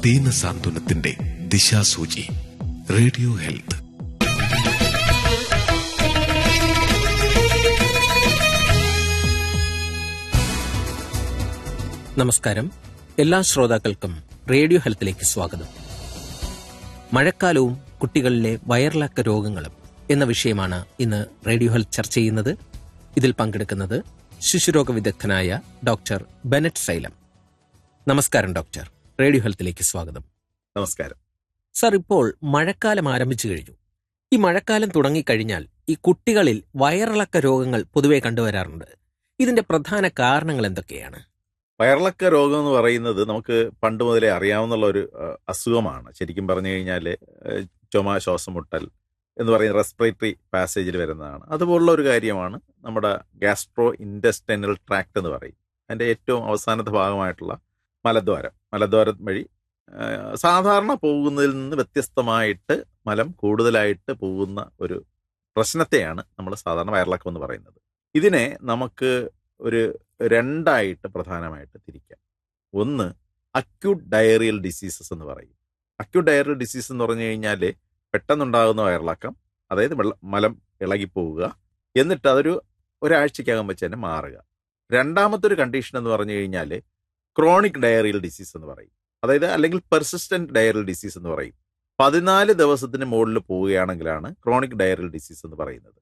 ദീന സാന്ത്വനത്തിന്റെ ദിശാസൂചി radio health നമസ്കാരം എല്ലാ ശ്രോതാക്കൾക്കും റേഡിയോ ഹെൽത്തിലേക്ക് സ്വാഗതം മഴക്കാലവും കുട്ടികളിലെ വയറിളക്ക രോഗങ്ങളും എന്ന വിഷയമാണ് ഇന്ന് റേഡിയോ ഹെൽത്ത് ചർച്ച ചെയ്യുന്നത് ഇതിൽ പങ്കെടുക്കുന്നത് ശിശുരോഗ വിദഗ്ധനായ ഡോക്ടർ ബെനറ്റ് സൈലം നമസ്കാരം ഡോക്ടർ റേഡിയോ ഹെൽത്തിലേക്ക് സ്വാഗതം നമസ്കാരം സർ ഇപ്പോൾ മഴക്കാലം ആരംഭിച്ചു കഴിഞ്ഞു ഈ മഴക്കാലം തുടങ്ങിക്കഴിഞ്ഞാൽ ഈ കുട്ടികളിൽ വയറിളക്ക രോഗങ്ങൾ പൊതുവെ കണ്ടുവരാറുണ്ട് ഇതിന്റെ പ്രധാന കാരണങ്ങൾ എന്തൊക്കെയാണ് വയറിളക്ക രോഗം എന്ന് പറയുന്നത് നമുക്ക് പണ്ട് മുതലേ അറിയാവുന്ന ഒരു അഹ്, അസുഖമാണ് ശരിക്കും പറഞ്ഞു കഴിഞ്ഞാൽ ചുമ ശ്വാസം മുട്ടൽ എന്ന് പറയുന്ന റെസ്പിറേറ്ററി പാസേജിൽ വരുന്നതാണ് അതുപോലുള്ള ഒരു കാര്യമാണ് നമ്മുടെ ഗ്യാസ്ട്രോ ഇൻഡസ്റ്റൈനൽ ട്രാക്ട് എന്ന് പറയും അതിൻ്റെ ഏറ്റവും അവസാനത്തെ ഭാഗമായിട്ടുള്ള മലദ്വാരം മലദ്വാരം വഴി ആഹ്, സാധാരണ പോകുന്നതിൽ നിന്ന് വ്യത്യസ്തമായിട്ട് മലം കൂടുതലായിട്ട് പോകുന്ന ഒരു പ്രശ്നത്തെയാണ് നമ്മൾ സാധാരണ വയറിളക്കം എന്ന് പറയുന്നത് ഇതിനെ നമുക്ക് ഒരു രണ്ടായിട്ട് പ്രധാനമായിട്ട് തിരിക്കാം ഒന്ന് അക്യൂട്ട് ഡയറിയൽ ഡിസീസസ് എന്ന് പറയും അക്യൂട്ട് ഡയറിയൽ ഡിസീസ് എന്ന് പറഞ്ഞു കഴിഞ്ഞാൽ പെട്ടെന്നുണ്ടാകുന്ന വയറിളക്കം അതായത് വെള്ള മലം ഇളകിപ്പോവുക എന്നിട്ട് അതൊരു ഒരാഴ്ചക്കകം വെച്ച് തന്നെ മാറുക രണ്ടാമത്തെ ഒരു കണ്ടീഷൻ എന്ന് പറഞ്ഞു കഴിഞ്ഞാൽ ക്രോണിക് ഡയറിയൽ ഡിസീസ് എന്ന് പറയും അതായത് അല്ലെങ്കിൽ പെർസിസ്റ്റന്റ് ഡയറിയൽ ഡിസീസ് എന്ന് പറയും പതിനാല് ദിവസത്തിന് മുകളിൽ പോവുകയാണെങ്കിലാണ് ക്രോണിക് ഡയറിയൽ ഡിസീസ് എന്ന് പറയുന്നത്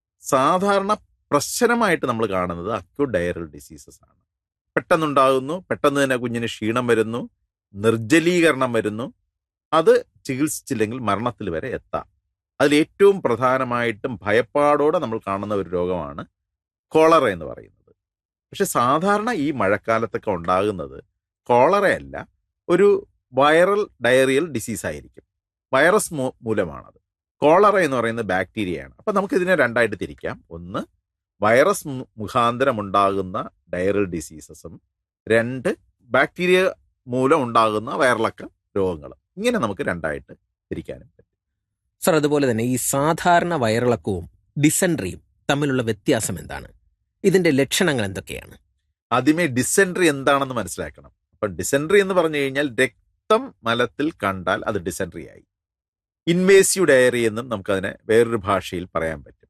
സാധാരണ പ്രശ്നമായിട്ട് നമ്മൾ കാണുന്നത് അക്യൂട്ട് ഡയറൽ ഡിസീസസ് ആണ് പെട്ടെന്നുണ്ടാകുന്നു പെട്ടെന്ന് തന്നെ കുഞ്ഞിന് ക്ഷീണം വരുന്നു നിർജ്ജലീകരണം വരുന്നു അത് ചികിത്സിച്ചില്ലെങ്കിൽ മരണത്തിൽ വരെ എത്താം അതിൽ ഏറ്റവും പ്രധാനമായിട്ടും ഭയപ്പാടോടെ നമ്മൾ കാണുന്ന ഒരു രോഗമാണ് കോളറ എന്ന് പറയുന്നത് പക്ഷെ സാധാരണ ഈ മഴക്കാലത്തൊക്കെ ഉണ്ടാകുന്നത് കോളറയല്ല ഒരു വൈറൽ ഡയറിയൽ ഡിസീസ് ആയിരിക്കും വൈറസ് മൂ- മൂലമാണത് കോളറ എന്ന് പറയുന്നത് ബാക്ടീരിയയാണ് അപ്പൊ നമുക്ക് ഇതിനെ രണ്ടായിട്ട് തിരിക്കാം ഒന്ന് വൈറസ് മു- മുഖാന്തരം ഉണ്ടാകുന്ന ഡയറൽ ഡിസീസസും രണ്ട് ബാക്ടീരിയ മൂലം ഉണ്ടാകുന്ന വയറിളക്ക രോഗങ്ങൾ ഇങ്ങനെ നമുക്ക് രണ്ടായിട്ട് തിരിക്കാനും പറ്റും സർ അതുപോലെ തന്നെ ഈ സാധാരണ വയറിളക്കവും ഡിസെൻട്രിയും തമ്മിലുള്ള വ്യത്യാസം എന്താണ് ഇതിന്റെ ലക്ഷണങ്ങൾ എന്തൊക്കെയാണ് ആദ്യമേ ഡിസെൻട്രി എന്താണെന്ന് മനസ്സിലാക്കണം അപ്പൊ ഡിസെൻട്രി എന്ന് പറഞ്ഞു കഴിഞ്ഞാൽ രക്തം മലത്തിൽ കണ്ടാൽ അത് ഡിസെൻട്രി ആയി ഇൻവേസീവ് ഡയറി എന്നും നമുക്കതിനെ വേറൊരു ഭാഷയിൽ പറയാൻ പറ്റും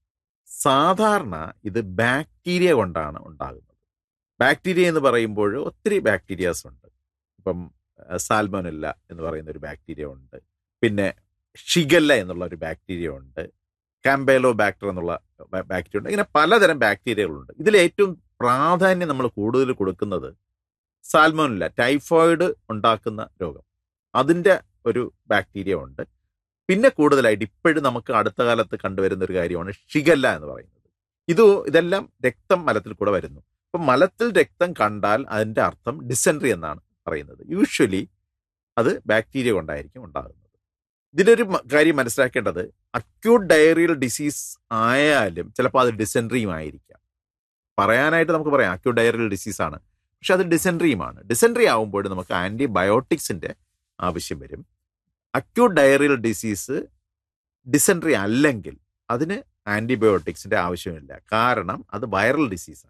സാധാരണ ഇത് ബാക്ടീരിയ കൊണ്ടാണ് ഉണ്ടാകുന്നത് ബാക്ടീരിയ എന്ന് പറയുമ്പോൾ ഒത്തിരി ബാക്ടീരിയാസ് ഉണ്ട് ഇപ്പം സാൽമോനല്ല എന്ന് പറയുന്ന ഒരു ബാക്ടീരിയ ഉണ്ട് പിന്നെ ഷിഗല്ല എന്നുള്ള ഒരു ബാക്ടീരിയ ഉണ്ട് കാമ്പേലോ ബാക്ടർ എന്നുള്ള ബാ- ബാക്ടീരിയ ഉണ്ട് ഇങ്ങനെ പലതരം ബാക്ടീരിയകളുണ്ട് ഇതിൽ ഏറ്റവും പ്രാധാന്യം നമ്മൾ കൂടുതൽ കൊടുക്കുന്നത് സാൽമോനില്ല ടൈഫോയിഡ് ഉണ്ടാക്കുന്ന രോഗം അതിൻ്റെ ഒരു ബാക്ടീരിയ ഉണ്ട് പിന്നെ കൂടുതലായിട്ട് ഇപ്പോഴും നമുക്ക് അടുത്ത കാലത്ത് കണ്ടുവരുന്ന ഒരു കാര്യമാണ് ഷിഗല്ല എന്ന് പറയുന്നത് ഇത് ഇതെല്ലാം രക്തം മലത്തിൽ കൂടെ വരുന്നു അപ്പം മലത്തിൽ രക്തം കണ്ടാൽ അതിൻ്റെ അർത്ഥം ഡിസെൻട്രി എന്നാണ് പറയുന്നത് യൂഷ്വലി അത് ബാക്ടീരിയ കൊണ്ടായിരിക്കും ഉണ്ടാകുന്നത് ഇതിലൊരു മ- കാര്യം മനസ്സിലാക്കേണ്ടത് അക്യൂട്ട് ഡയറിയൽ ഡിസീസ് ആയാലും ചിലപ്പോൾ അത് ഡിസെൻട്രിയും ആയിരിക്കാം പറയാനായിട്ട് നമുക്ക് പറയാം അക്യൂട്ട് ഡയറിയൽ ഡിസീസ് ആണ് പക്ഷെ അത് ഡിസെൻട്രിയുമാണ് ഡിസെൻട്രി ആകുമ്പോൾ നമുക്ക് ആന്റിബയോട്ടിക്സിന്റെ ആവശ്യം വരും അക്യൂട്ട് ഡയറിയൽ ഡിസീസ് ഡിസെൻട്രി അല്ലെങ്കിൽ അതിന് ആന്റിബയോട്ടിക്സിന്റെ ആവശ്യമില്ല കാരണം അത് വൈറൽ ഡിസീസാണ്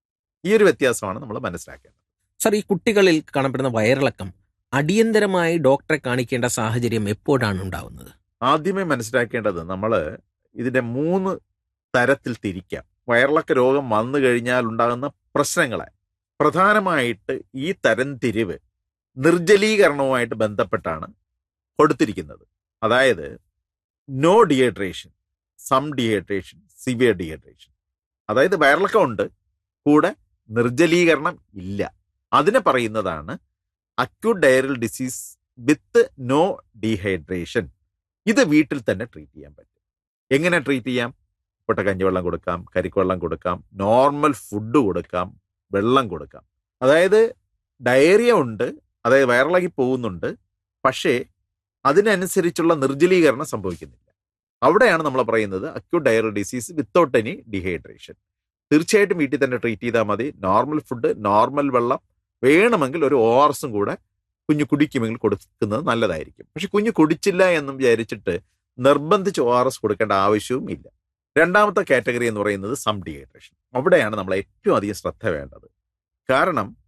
ഈ ഒരു വ്യത്യാസമാണ് നമ്മൾ മനസ്സിലാക്കേണ്ടത് സർ ഈ കുട്ടികളിൽ കാണപ്പെടുന്ന വയറിളക്കം അടിയന്തരമായി ഡോക്ടറെ കാണിക്കേണ്ട സാഹചര്യം എപ്പോഴാണ് ഉണ്ടാവുന്നത് ആദ്യമേ മനസ്സിലാക്കേണ്ടത് നമ്മൾ ഇതിന്റെ മൂന്ന് തരത്തിൽ തിരിക്കാം വയറിളക്ക രോഗം വന്നു കഴിഞ്ഞാൽ ഉണ്ടാകുന്ന പ്രശ്നങ്ങളെ പ്രധാനമായിട്ട് ഈ തരംതിരിവ് നിർജ്ജലീകരണവുമായിട്ട് ബന്ധപ്പെട്ടാണ് കൊടുത്തിരിക്കുന്നത് അതായത് no dehydration some dehydration severe dehydration അതായത് വയറിളക്കം ഉണ്ട് കൂടെ നിർജ്ജലീകരണം ഇല്ല അതിനെ പറയുന്നതാണ് acute diarrhoeal disease with no dehydration ഇത് വീട്ടിൽ തന്നെ ട്രീറ്റ് ചെയ്യാൻ പറ്റും എങ്ങനെ ട്രീറ്റ് ചെയ്യാം പൊട്ട കഞ്ഞിവെള്ളം കൊടുക്കാം കരിക്കുവെള്ളം കൊടുക്കാം നോർമൽ ഫുഡ് കൊടുക്കാം വെള്ളം കൊടുക്കാം അതായത് ഡയറിയ ഉണ്ട് അതായത് വയറിളകി പോകുന്നുണ്ട് പക്ഷേ അതിനനുസരിച്ചുള്ള നിർജ്ജലീകരണം സംഭവിക്കുന്നില്ല അവിടെയാണ് നമ്മൾ പറയുന്നത് acute diarrhoeal disease without any dehydration തീർച്ചയായിട്ടും വീട്ടിൽ തന്നെ ട്രീറ്റ് ചെയ്താൽ മതി നോർമൽ ഫുഡ് നോർമൽ വെള്ളം വേണമെങ്കിൽ ഒരു ഒ ആർ എസും കൂടെ കുഞ്ഞു കുടിക്കുമെങ്കിൽ കൊടുക്കുന്നത് നല്ലതായിരിക്കും പക്ഷെ കുഞ്ഞു കുടിച്ചില്ല എന്നും വിചാരിച്ചിട്ട് നിർബന്ധിച്ച് ഒ ആർ എസ് കൊടുക്കേണ്ട ആവശ്യവും ഇല്ല രണ്ടാമത്തെ കാറ്റഗറി എന്ന് പറയുന്നത് സം ഡീഹൈഡ്രേഷൻ അവിടെയാണ് നമ്മൾ ഏറ്റവും അധികം ശ്രദ്ധ വേണ്ടത് കാരണം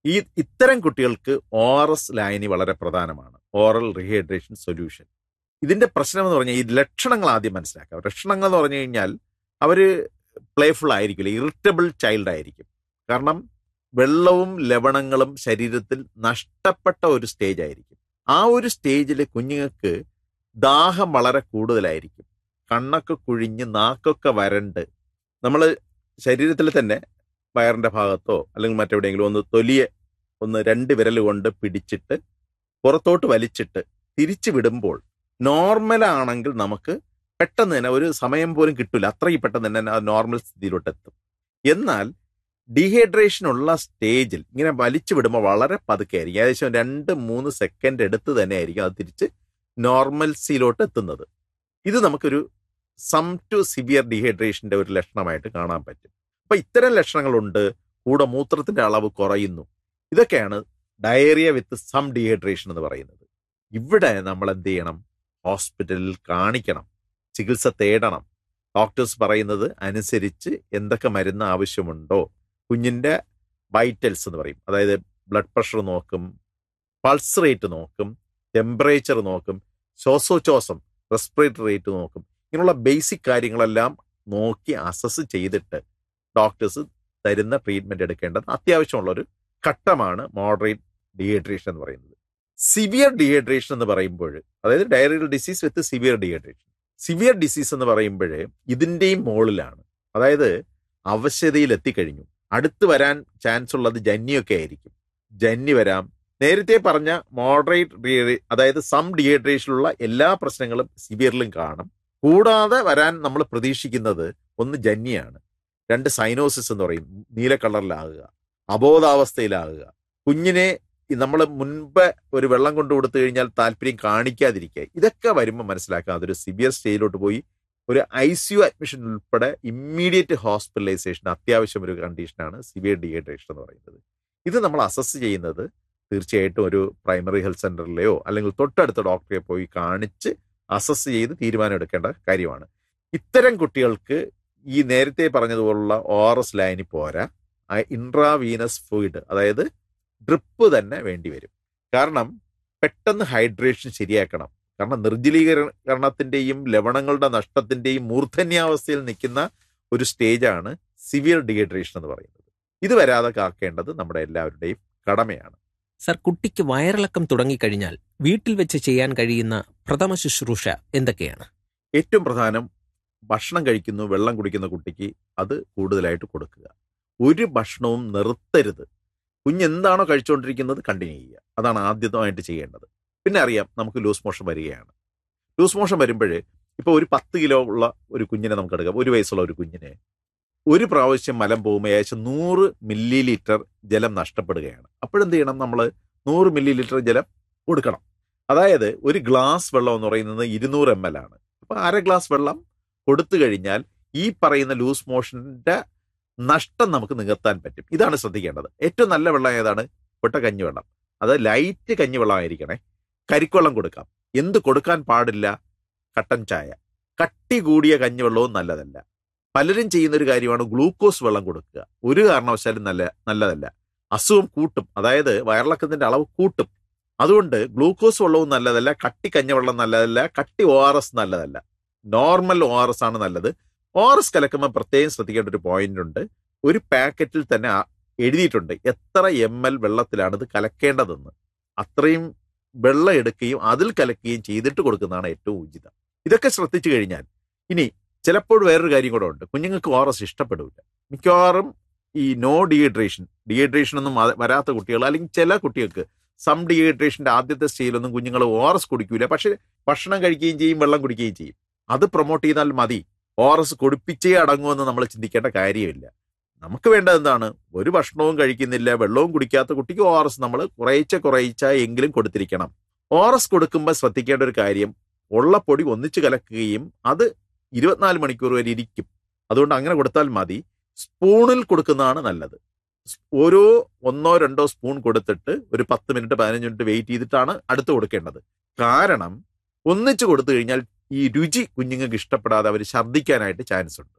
ഈ ഇത്തരം കുട്ടികൾക്ക് ഒ ആർ എസ് ലായനി വളരെ പ്രധാനമാണ് ഓറൽ റീഹൈഡ്രേഷൻ സൊല്യൂഷൻ ഇതിന്റെ പ്രശ്നം എന്ന് പറഞ്ഞാൽ ഈ ലക്ഷണങ്ങൾ ആദ്യം മനസ്സിലാക്കാം ലക്ഷണങ്ങൾ എന്ന് പറഞ്ഞു കഴിഞ്ഞാൽ അവര് പ്ലേഫുൾ ആയിരിക്കില്ല ഇറിറ്റബിൾ ചൈൽഡ് ആയിരിക്കും കാരണം വെള്ളവും ലവണങ്ങളും ശരീരത്തിൽ നഷ്ടപ്പെട്ട ഒരു സ്റ്റേജ് ആയിരിക്കും ആ ഒരു സ്റ്റേജിൽ കുഞ്ഞുങ്ങൾക്ക് ദാഹം വളരെ കൂടുതലായിരിക്കും കണ്ണൊക്കെ കുഴിഞ്ഞ് നാക്കൊക്കെ വരണ്ട് നമ്മൾ ശരീരത്തിൽ തന്നെ വയറിന്റെ ഭാഗത്തോ അല്ലെങ്കിൽ മറ്റെവിടെയെങ്കിലും ഒന്ന് തൊലിയെ ഒന്ന് രണ്ട് വിരൽ കൊണ്ട് പിടിച്ചിട്ട് പുറത്തോട്ട് വലിച്ചിട്ട് തിരിച്ചു വിടുമ്പോൾ നോർമൽ ആണെങ്കിൽ നമുക്ക് പെട്ടെന്ന് തന്നെ ഒരു സമയം പോലും കിട്ടില്ല അത്രയും പെട്ടെന്ന് തന്നെ ആ നോർമൽ സ്ഥിതിയിലോട്ട് എത്തും എന്നാൽ ഡീഹൈഡ്രേഷൻ ഉള്ള സ്റ്റേജിൽ ഇങ്ങനെ വലിച്ചു വിടുമ്പോൾ വളരെ പതുക്കെ ആയിരിക്കും ഏകദേശം രണ്ട് മൂന്ന് സെക്കൻഡ് എടുത്ത് തന്നെ ആയിരിക്കും അത് തിരിച്ച് നോർമൽസിയിലോട്ട് എത്തുന്നത് ഇത് നമുക്കൊരു സം ടു സിവിയർ ഡീഹൈഡ്രേഷന്റെ ഒരു ലക്ഷണമായിട്ട് കാണാൻ പറ്റും അപ്പൊ ഇത്തരം ലക്ഷണങ്ങളുണ്ട് കൂടെ മൂത്രത്തിന്റെ അളവ് കുറയുന്നു ഇതൊക്കെയാണ് ഡയറിയ വിത്ത് സം ഡീഹൈഡ്രേഷൻ എന്ന് പറയുന്നത് ഇവിടെ നമ്മൾ എന്ത് ചെയ്യണം ഹോസ്പിറ്റലിൽ കാണിക്കണം ചികിത്സ തേടണം ഡോക്ടേഴ്സ് പറയുന്നത് അനുസരിച്ച് എന്തൊക്കെ മരുന്ന് ആവശ്യമുണ്ടോ കുഞ്ഞിന്റെ വൈറ്റൽസ് എന്ന് പറയും അതായത് ബ്ലഡ് പ്രഷർ നോക്കും പൾസ് റേറ്റ് നോക്കും ടെമ്പറേച്ചർ നോക്കും ശ്വാസോച്ഛ്വാസം റെസ്പിറേറ്ററി റേറ്റ് നോക്കും ഇങ്ങനെയുള്ള ബേസിക് കാര്യങ്ങളെല്ലാം നോക്കി അസസ് ചെയ്തിട്ട് ഡോക്ടേഴ്സ് തരുന്ന ട്രീറ്റ്മെന്റ് എടുക്കേണ്ടത് അത്യാവശ്യമുള്ള ഒരു ഘട്ടമാണ് മോഡറേറ്റ് ഡീഹൈഡ്രേഷൻ എന്ന് പറയുന്നത് സിവിയർ ഡീഹൈഡ്രേഷൻ എന്ന് പറയുമ്പോൾ അതായത് diarrhoeal disease with severe dehydration severe disease എന്ന് പറയുമ്പോൾ ഇതിന്റെയും മുകളിലാണ് അതായത് അവശതയിൽ എത്തിക്കഴിഞ്ഞു അടുത്ത് വരാൻ ചാൻസ് ഉള്ളത് ജന്നിയൊക്കെ ആയിരിക്കും ജന്നി വരാം നേരത്തെ പറഞ്ഞ മോഡറേറ്റ് അതായത് സം ഡീഹൈഡ്രേഷനിലുള്ള എല്ലാ പ്രശ്നങ്ങളും സിവിയറിലും കാണും കൂടാതെ വരാൻ നമ്മൾ പ്രതീക്ഷിക്കുന്നത് ഒന്ന് ജന്നിയാണ് രണ്ട് സൈനോസിസ് എന്ന് പറയും നീല കളറിലാകുക അബോധാവസ്ഥയിലാകുക കുഞ്ഞിനെ നമ്മൾ മുൻപ് ഒരു വെള്ളം കൊണ്ടു കൊടുത്തു കഴിഞ്ഞാൽ താല്പര്യം കാണിക്കാതിരിക്കുക ഇതൊക്കെ വരുമ്പോൾ മനസ്സിലാക്കാം അതൊരു സിവിയർ സ്റ്റേജിലോട്ട് പോയി ഒരു ഐ സി യു അഡ്മിഷൻ ഉൾപ്പെടെ ഇമ്മീഡിയറ്റ് ഹോസ്പിറ്റലൈസേഷൻ അത്യാവശ്യം ഒരു കണ്ടീഷനാണ് സിവിയർ ഡീഹൈഡ്രേഷൻ എന്ന് പറയുന്നത് ഇത് നമ്മൾ അസസ് ചെയ്യുന്നത് തീർച്ചയായിട്ടും ഒരു പ്രൈമറി ഹെൽത്ത് സെന്ററിലെയോ അല്ലെങ്കിൽ തൊട്ടടുത്ത ഡോക്ടറെ പോയി കാണിച്ച് അസസ് ചെയ്ത് തീരുമാനം എടുക്കേണ്ട കാര്യമാണ് ഇത്തരം കുട്ടികൾക്ക് ഈ നേരത്തെ പറഞ്ഞതുപോലുള്ള ഒ ആർ എസ് ലൈനി പോരാ ഇൻട്രാവീനസ് ഫ്ലൂയിഡ് അതായത് ഡ്രിപ്പ് തന്നെ വേണ്ടി വരും കാരണം പെട്ടെന്ന് ഹൈഡ്രേഷൻ ശരിയാക്കണം കാരണം നിർജ്ജലീകരണത്തിന്റെയും ലവണങ്ങളുടെ നഷ്ടത്തിന്റെയും മൂർധന്യാവസ്ഥയിൽ നിൽക്കുന്ന ഒരു സ്റ്റേജാണ് സിവിയർ ഡീഹൈഡ്രേഷൻ എന്ന് പറയുന്നത് ഇത് വരാതെ കാക്കേണ്ടത് നമ്മുടെ എല്ലാവരുടെയും കടമയാണ് സർ കുട്ടിക്ക് വയറിളക്കം തുടങ്ങിക്കഴിഞ്ഞാൽ വീട്ടിൽ വെച്ച് ചെയ്യാൻ കഴിയുന്ന പ്രഥമ ശുശ്രൂഷ എന്തൊക്കെയാണ് ഏറ്റവും പ്രധാനം ഭക്ഷണം കഴിക്കുന്നു വെള്ളം കുടിക്കുന്ന കുട്ടിക്ക് അത് കൂടുതലായിട്ട് കൊടുക്കുക ഒരു ഭക്ഷണവും നിർത്തരുത് കുഞ്ഞ് എന്താണോ കഴിച്ചുകൊണ്ടിരിക്കുന്നത് കണ്ടിന്യൂ ചെയ്യുക അതാണ് ആദ്യമായിട്ട് ചെയ്യേണ്ടത് പിന്നെ അറിയാം നമുക്ക് ലൂസ് മോഷൻ വരികയാണ് ലൂസ് മോഷൻ വരുമ്പോൾ ഇപ്പോൾ ഒരു പത്ത് കിലോ ഉള്ള ഒരു കുഞ്ഞിനെ നമുക്ക് എടുക്കാം ഒരു വയസ്സുള്ള ഒരു കുഞ്ഞിനെ ഒരു പ്രാവശ്യം മലം പോകുമ്പോൾ ഏകദേശം നൂറ് മില്ലി ലിറ്റർ ജലം നഷ്ടപ്പെടുകയാണ് അപ്പോഴെന്ത് ചെയ്യണം നമ്മൾ നൂറ് മില്ലി ലിറ്റർ ജലം കൊടുക്കണം അതായത് ഒരു ഗ്ലാസ് വെള്ളം എന്ന് പറയുന്നത് ഇരുന്നൂറ് എം എൽ ആണ് അപ്പൊ അര ഗ്ലാസ് വെള്ളം കൊടുത്തു കഴിഞ്ഞാൽ ഈ പറയുന്ന ലൂസ് മോഷന്റെ നഷ്ടം നമുക്ക് നികത്താൻ പറ്റും ഇതാണ് ശ്രദ്ധിക്കേണ്ടത് ഏറ്റവും നല്ല വെള്ളം ഏതാണ് പൊട്ട കഞ്ഞിവെള്ളം അത് ലൈറ്റ് കഞ്ഞിവെള്ളം ആയിരിക്കണേ കരിക്കുവെള്ളം കൊടുക്കാം എന്ത് കൊടുക്കാൻ പാടില്ല കട്ടൻ ചായ കട്ടി കൂടിയ കഞ്ഞിവെള്ളവും നല്ലതല്ല പലരും ചെയ്യുന്ന ഒരു കാര്യമാണ് ഗ്ലൂക്കോസ് വെള്ളം കൊടുക്കുക ഒരു കാരണവശാലും നല്ല നല്ലതല്ല അസുഖം കൂട്ടും അതായത് വയറിളക്കത്തിന്റെ അളവ് കൂട്ടും അതുകൊണ്ട് ഗ്ലൂക്കോസ് വെള്ളവും നല്ലതല്ല കട്ടി കഞ്ഞവെള്ളം നല്ലതല്ല കട്ടി ഒ ആർ എസ് നല്ലതല്ല നോർമൽ ഒ ആർ എസ് ആണ് നല്ലത് ഒ ആർ എസ് കലക്കുമ്പോൾ പ്രത്യേകം ശ്രദ്ധിക്കേണ്ട ഒരു പോയിന്റ് ഉണ്ട് ഒരു പാക്കറ്റിൽ തന്നെ ആ- എഴുതിയിട്ടുണ്ട് എത്ര എം എൽ വെള്ളത്തിലാണ് ഇത് കലക്കേണ്ടതെന്ന് അത്രയും വെള്ളം എടുക്കുകയും അതിൽ കലക്കുകയും ചെയ്തിട്ട് കൊടുക്കുന്നതാണ് ഏറ്റവും ഉചിതം ഇതൊക്കെ ശ്രദ്ധിച്ചു കഴിഞ്ഞാൽ ഇനി ചിലപ്പോൾ വേറൊരു കാര്യം കൂടെ ഉണ്ട് കുഞ്ഞുങ്ങൾക്ക് ഒ ആർ എസ് ഇഷ്ടപ്പെടില്ല മിക്കവാറും ഈ നോ ഡീഹൈഡ്രേഷൻ ഡീഹൈഡ്രേഷൻ ഒന്നും വ- വരാത്ത കുട്ടികൾ അല്ലെങ്കിൽ ചില കുട്ടികൾക്ക് സം ഡീഹൈഡ്രേഷന്റെ ആദ്യത്തെ സ്റ്റേജിലൊന്നും കുഞ്ഞുങ്ങൾ ഒ ആർ എസ് കുടിക്കൂല പക്ഷെ ഭക്ഷണം കഴിക്കുകയും ചെയ്യും വെള്ളം കുടിക്കുകയും ചെയ്യും അത് പ്രൊമോട്ട് ചെയ്താൽ മതി ഒ ആർ എസ് കൊടുപ്പിച്ചേ അടങ്ങുമെന്ന് നമ്മൾ ചിന്തിക്കേണ്ട കാര്യമില്ല നമുക്ക് വേണ്ടത് എന്താണ് ഒരു ഭക്ഷണവും കഴിക്കുന്നില്ല വെള്ളവും കുടിക്കാത്ത കുട്ടിക്ക് ഒ ആർ എസ് നമ്മൾ കുറേശ്ശെ കുറേശ്ശെ എങ്കിലും കൊടുത്തിരിക്കണം ഒ ആർ എസ് കൊടുക്കുമ്പോൾ ശ്രദ്ധിക്കേണ്ട ഒരു കാര്യം ഉള്ള പൊടി ഒന്നിച്ച് കലക്കുകയും അത് ഇരുപത്തിനാല് മണിക്കൂർ വരെ ഇരിക്കും അതുകൊണ്ട് അങ്ങനെ കൊടുത്താൽ മതി സ്പൂണിൽ കൊടുക്കുന്നതാണ് നല്ലത് ഓരോ ഒന്നോ രണ്ടോ സ്പൂൺ കൊടുത്തിട്ട് ഒരു പത്ത് മിനിറ്റ് പതിനഞ്ച് മിനിറ്റ് വെയിറ്റ് ചെയ്തിട്ടാണ് അടുത്ത് കൊടുക്കേണ്ടത് കാരണം ഒന്നിച്ച് കൊടുത്തു കഴിഞ്ഞാൽ ഈ രുചി കുഞ്ഞുങ്ങൾക്ക് ഇഷ്ടപ്പെടാതെ അവർ ഛർദ്ദിക്കാനായിട്ട് ചാൻസ് ഉണ്ട്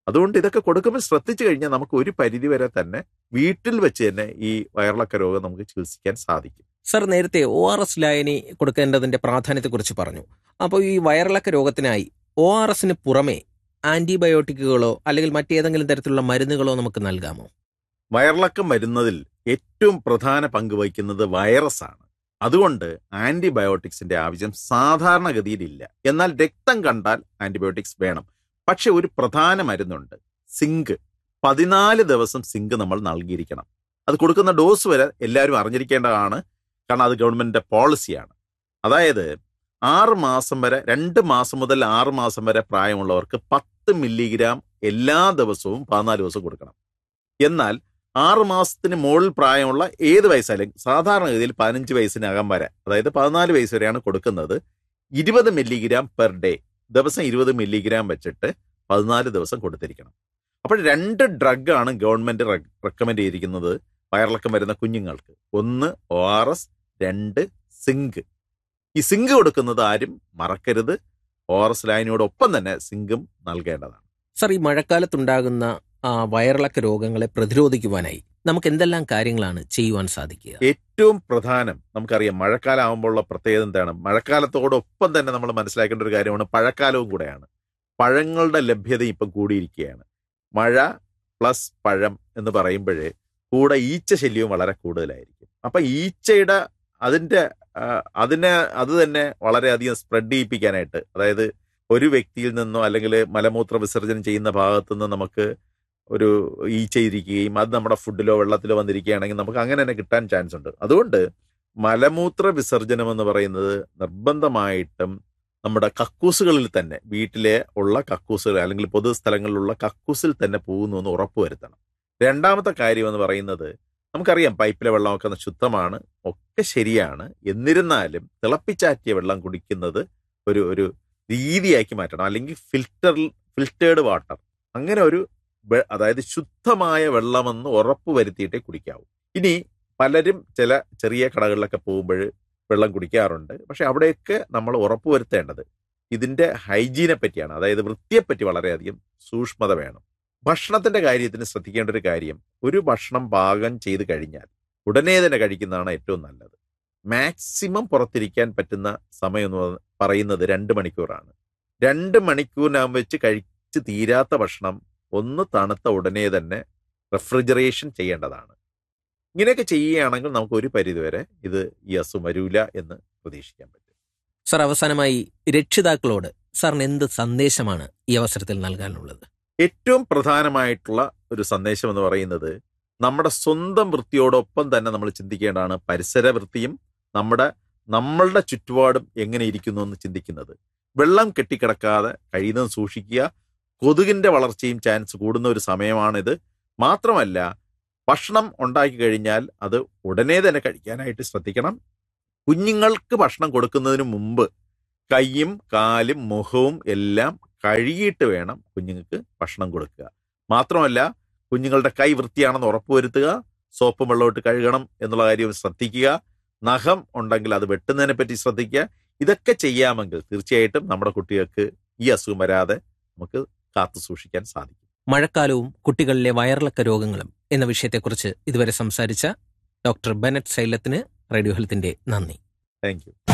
അതുകൊണ്ട് ഇതൊക്കെ കൊടുക്കുമ്പോൾ ശ്രദ്ധിച്ചു കഴിഞ്ഞാൽ നമുക്ക് ഒരു പരിധി വരെ തന്നെ വീട്ടിൽ വെച്ച് തന്നെ ഈ വയറിളക്ക രോഗം നമുക്ക് ചികിത്സിക്കാൻ സാധിക്കും സർ നേരത്തെ ഒ ആർ എസ് ലായനി കൊടുക്കേണ്ടതിന്റെ പ്രാധാന്യത്തെക്കുറിച്ച് പറഞ്ഞു അപ്പോൾ ഈ വയറിളക്ക രോഗത്തിനായി ഒ ആർ എസിന് പുറമെ ആന്റിബയോട്ടിക്കുകളോ അല്ലെങ്കിൽ മറ്റേതെങ്കിലും തരത്തിലുള്ള മരുന്നുകളോ നമുക്ക് നൽകാമോ വയറിളക്കം വരുന്നതിൽ ഏറ്റവും പ്രധാന പങ്ക് വഹിക്കുന്നത് വൈറസ് ആണ് അതുകൊണ്ട് ആന്റിബയോട്ടിക്സിന്റെ ആവശ്യം സാധാരണഗതിയിലില്ല എന്നാൽ രക്തം കണ്ടാൽ ആന്റിബയോട്ടിക്സ് വേണം പക്ഷെ ഒരു പ്രധാന മരുന്നുണ്ട് സിങ്ക് പതിനാല് ദിവസം സിങ്ക് നമ്മൾ നൽകിയിരിക്കണം അത് കൊടുക്കുന്ന ഡോസ് വരെ എല്ലാവരും അറിഞ്ഞിരിക്കേണ്ടതാണ് കാരണം അത് ഗവൺമെന്റിന്റെ പോളിസിയാണ് അതായത് ആറ് മാസം വരെ രണ്ട് മാസം മുതൽ ആറ് മാസം വരെ പ്രായമുള്ളവർക്ക് പത്ത് മില്ലിഗ്രാം എല്ലാ ദിവസവും പതിനാല് ദിവസം കൊടുക്കണം എന്നാൽ ആറ് മാസത്തിന് മുകളിൽ പ്രായമുള്ള ഏത് വയസ്സായാലും സാധാരണഗതിയിൽ പതിനഞ്ച് വയസ്സിനകം വരെ അതായത് പതിനാല് വയസ്സ് വരെയാണ് കൊടുക്കുന്നത് ഇരുപത് മില്ലിഗ്രാം പെർ ഡേ ദിവസം ഇരുപത് മില്ലിഗ്രാം വെച്ചിട്ട് പതിനാല് ദിവസം കൊടുത്തിരിക്കണം അപ്പോൾ രണ്ട് ഡ്രഗാണ് ഗവൺമെന്റ് റെക്കമെൻഡ് ചെയ്തിരിക്കുന്നത് വയറിളക്കം വരുന്ന കുഞ്ഞുങ്ങൾക്ക് ഒന്ന് ഒ ആർ എസ് രണ്ട് സിങ്ക് ഈ സിങ്ക് കൊടുക്കുന്നത് ആരും മറക്കരുത് ഒ ആർ എസ് ലൈനോടൊപ്പം തന്നെ സിങ്കും നൽകേണ്ടതാണ് സർ ഈ മഴക്കാലത്തുണ്ടാകുന്ന ആ, വയറിളക്ക രോഗങ്ങളെ പ്രതിരോധിക്കുവാനായി നമുക്ക് എന്തെല്ലാം കാര്യങ്ങളാണ് ചെയ്യുവാൻ സാധിക്കുക ഏറ്റവും പ്രധാനം നമുക്കറിയാം മഴക്കാലം ആകുമ്പോഴുള്ള പ്രത്യേകത എന്താണ് മഴക്കാലത്തോടൊപ്പം തന്നെ നമ്മൾ മനസ്സിലാക്കേണ്ട ഒരു കാര്യമാണ് പഴക്കാലവും കൂടെയാണ് പഴങ്ങളുടെ ലഭ്യത ഇപ്പം കൂടിയിരിക്കുകയാണ് മഴ പ്ലസ് പഴം എന്ന് പറയുമ്പോഴേ കൂടെ ഈച്ച ശല്യവും വളരെ കൂടുതലായിരിക്കും അപ്പൊ ഈച്ചയുടെ അതിന്റെ ആ, അതിനെ അത് തന്നെ വളരെയധികം സ്പ്രെഡ് ചെയ്യിപ്പിക്കാനായിട്ട് അതായത് ഒരു വ്യക്തിയിൽ നിന്നോ അല്ലെങ്കിൽ മലമൂത്ര വിസർജനം ചെയ്യുന്ന ഭാഗത്തു നിന്ന് നമുക്ക് ഒരു ഈച്ച ഇരിക്കുകയും അത് നമ്മുടെ ഫുഡിലോ വെള്ളത്തിലോ വന്നിരിക്കുകയാണെങ്കിൽ നമുക്ക് അങ്ങനെ തന്നെ കിട്ടാൻ ചാൻസ് ഉണ്ട് അതുകൊണ്ട് മലമൂത്ര വിസർജനം എന്ന് പറയുന്നത് നിർബന്ധമായിട്ടും നമ്മുടെ കക്കൂസുകളിൽ തന്നെ വീട്ടിലെ ഉള്ള കക്കൂസുകൾ അല്ലെങ്കിൽ പൊതുസ്ഥലങ്ങളിലുള്ള കക്കൂസിൽ തന്നെ പോകുന്നു എന്ന് ഉറപ്പുവരുത്തണം രണ്ടാമത്തെ കാര്യം എന്ന് പറയുന്നത് നമുക്കറിയാം പൈപ്പിലെ വെള്ളമൊക്കെ ശുദ്ധമാണ് ഒക്കെ ശരിയാണ് എന്നിരുന്നാലും തിളപ്പിച്ചാറ്റിയ വെള്ളം കുടിക്കുന്നത് ഒരു ഒരു രീതിയാക്കി മാറ്റണം അല്ലെങ്കിൽ ഫിൽറ്റർ ഫിൽറ്റേർഡ് വാട്ടർ അങ്ങനെ ഒരു വെ- അതായത് ശുദ്ധമായ വെള്ളമെന്ന് ഉറപ്പ് വരുത്തിയിട്ടേ കുടിക്കാവൂ ഇനി പലരും ചില ചെറിയ കടകളിലൊക്കെ പോകുമ്പോൾ വെള്ളം കുടിക്കാറുണ്ട് പക്ഷെ അവിടെയൊക്കെ നമ്മൾ ഉറപ്പ് വരുത്തേണ്ടത് ഇതിന്റെ ഹൈജീനെ പറ്റിയാണ് അതായത് വൃത്തിയെപ്പറ്റി വളരെയധികം സൂക്ഷ്മത വേണം ഭക്ഷണത്തിന്റെ കാര്യത്തിന് ശ്രദ്ധിക്കേണ്ട ഒരു കാര്യം ഒരു ഭക്ഷണം പാകം ചെയ്ത് കഴിഞ്ഞാൽ ഉടനെ തന്നെ കഴിക്കുന്നതാണ് ഏറ്റവും നല്ലത് മാക്സിമം പുറത്തിരിക്കാൻ പറ്റുന്ന സമയം എന്ന് പറ- പറയുന്നത് രണ്ട് മണിക്കൂറാണ് രണ്ട് മണിക്കൂറിനകം വെച്ച് കഴിച്ച് തീരാത്ത ഭക്ഷണം ഒന്ന് തണുത്ത ഉടനെ തന്നെ റെഫ്രിജറേഷൻ ചെയ്യേണ്ടതാണ് ഇങ്ങനെയൊക്കെ ചെയ്യുകയാണെങ്കിൽ നമുക്ക് ഒരു പരിധിവരെ ഇത് ഈ അസുഖം വരൂല എന്ന് പ്രതീക്ഷിക്കാൻ പറ്റും സർ അവസാനമായി രക്ഷിതാക്കളോട് സാറിന് എന്ത് സന്ദേശമാണ് ഈ അവസരത്തിൽ നൽകാനുള്ളത് ഏറ്റവും പ്രധാനമായിട്ടുള്ള ഒരു സന്ദേശം എന്ന് പറയുന്നത് നമ്മുടെ സ്വന്തം വൃത്തിയോടൊപ്പം തന്നെ നമ്മൾ ചിന്തിക്കേണ്ടതാണ് പരിസര വൃത്തിയും നമ്മുടെ നമ്മളുടെ ചുറ്റുപാടും എങ്ങനെ ഇരിക്കുന്നു എന്ന് ചിന്തിക്കുന്നത് വെള്ളം കെട്ടിക്കിടക്കാതെ കഴിയുന്നതും സൂക്ഷിക്കുക കൊതുകിന്റെ വളർച്ചയും ചാൻസ് കൂടുന്ന ഒരു സമയമാണിത് മാത്രമല്ല ഭക്ഷണം ഉണ്ടാക്കി കഴിഞ്ഞാൽ അത് ഉടനെ തന്നെ കഴിക്കാനായിട്ട് ശ്രദ്ധിക്കണം കുഞ്ഞുങ്ങൾക്ക് ഭക്ഷണം കൊടുക്കുന്നതിന് മുമ്പ് കൈയും കാലും മുഖവും എല്ലാം കഴുകിയിട്ട് വേണം കുഞ്ഞുങ്ങൾക്ക് ഭക്ഷണം കൊടുക്കുക മാത്രമല്ല കുഞ്ഞുങ്ങളുടെ കൈ വൃത്തിയാണെന്ന് ഉറപ്പുവരുത്തുക സോപ്പും വെള്ളമിട്ട് കഴുകണം എന്നുള്ള കാര്യം ശ്രദ്ധിക്കുക നഖം ഉണ്ടെങ്കിൽ അത് വെട്ടുന്നതിനെ പറ്റി ശ്രദ്ധിക്കുക ഇതൊക്കെ ചെയ്യാമെങ്കിൽ തീർച്ചയായിട്ടും നമ്മുടെ കുട്ടികൾക്ക് ഈ അസുഖം വരാതെ നമുക്ക് കാത്തു സൂക്ഷിക്കാൻ സാധിക്കും മഴക്കാലവും കുട്ടികളിലെ വയറിളക്ക രോഗങ്ങളും എന്ന വിഷയത്തെക്കുറിച്ച് ഇതുവരെ സംസാരിച്ച ഡോക്ടർ ബെനറ്റ് ശൈലത്തിന് റേഡിയോ ഹെൽത്തിന്റെ നന്ദി താങ്ക് യു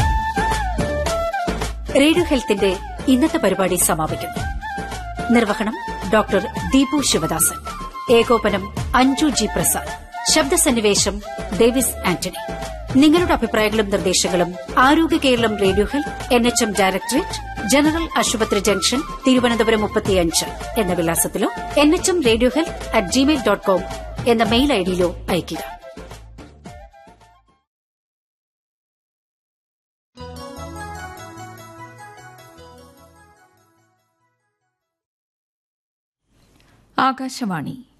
റേഡിയോ ഹെൽത്തിന്റെ ഇന്നത്തെ പരിപാടി സമാപിക്കുന്നു നിർവഹണം ഡോക്ടർ ദീപു ശിവദാസൻ ഏകോപനം അഞ്ജു ജി പ്രസാദ് ശബ്ദസന്നിവേശം ഡേവിസ് ആന്റണി നിങ്ങളുടെ അഭിപ്രായങ്ങളും നിർദ്ദേശങ്ങളും Arogya Keralam radio health N H M directorate general ആശുപത്രി ജംഗ്ഷൻ തിരുവനന്തപുരം മുപ്പത്തിയഞ്ച് എന്ന വിലാസത്തിലോ N H M radio health at Gmail dot com എന്ന മെയിൽ ഐഡിയിലോ അയയ്ക്കുക ആകാശവാണി